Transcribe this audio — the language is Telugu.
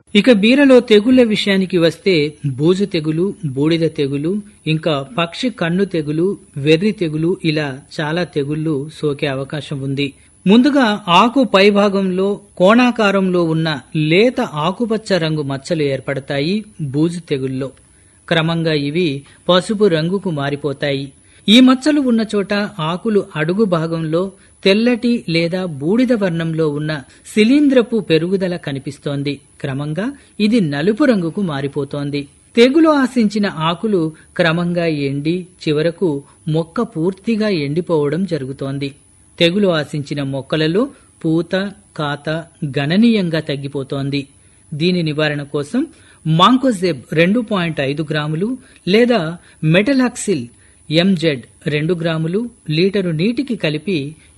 ఇక బీరలో తెగుళ్ల విషయానికి వస్తే బూజు తెగులు బూడిద తెగులు ఇంకా పక్షి కన్ను తెగులు వెర్రి తెగులు ఇలా చాలా తెగుళ్లు సోకే అవకాశం ఉంది ముందుగా ఆకు పైభాగంలో కోణాకారంలో ఉన్న లేత ఆకుపచ్చ రంగు మచ్చలు ఏర్పడతాయి బూజు తెగుల్లో క్రమంగా ఇవి పసుపు రంగుకు మారిపోతాయి ఈ మచ్చలు ఉన్న చోట ఆకులు అడుగు భాగంలో తెల్లటి లేదా బూడిద వర్ణంలో ఉన్న శిలీంద్రపు పెరుగుదల కనిపిస్తోంది క్రమంగా ఇది నలుపు రంగుకు మారిపోతోంది తెగులు ఆశించిన ఆకులు క్రమంగా ఎండి చివరకు మొక్క పూర్తిగా ఎండిపోవడం జరుగుతోంది తెగులు ఆశించిన మొక్కలలో పూత కాత గణనీయంగా తగ్గిపోతోంది దీని నివారణ కోసం మాంకోజెబ్ రెండు పాయింట్ ఐదు గ్రాములు లేదా మెటలాక్సిల్ ఎంజెడ్ రెండు గ్రాములు లీటరు నీటికి కలిపి